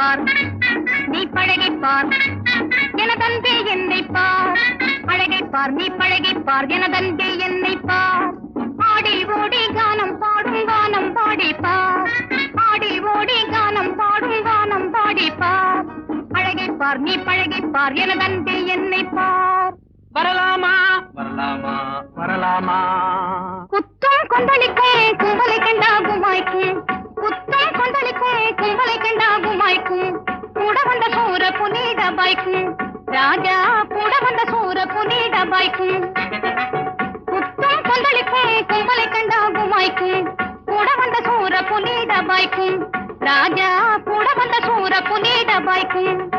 பார் நீ பழகி பார் எனதன்பே என்னை பார் அழகை பார் நீ பழகி பார் எனதன்பே என்னை பார் ஆடி ஓடி கானம் பாடும் கானம் பாடி பார் ஆடி ஓடி கானம் பாடும் கானம் பாடி பார் அழகை பார் நீ பழகி பார் எனதன்பே என்னை பார் வரலாமா வரலாமா வரலாமா குத்தும் கொந்தளிக்கும் கும்பலை கண்டா குமாய்க்கும் குத்தும் கொந்தளிக்கும் கும்பலை கண்டா குமாய்க்கும் கூட வந்த சூர புனீட பாய்க்கும் ராஜா கூட வந்த சூர புனீட பாய்க்கும் குத்தும் கொந்தளிக்கும் கும்பலை கண்டா குமாய்க்கும் கூட வந்த சூர புனீட பாய்க்கும் ராஜா கூட வந்த சூர புனீட பாய்க்கும்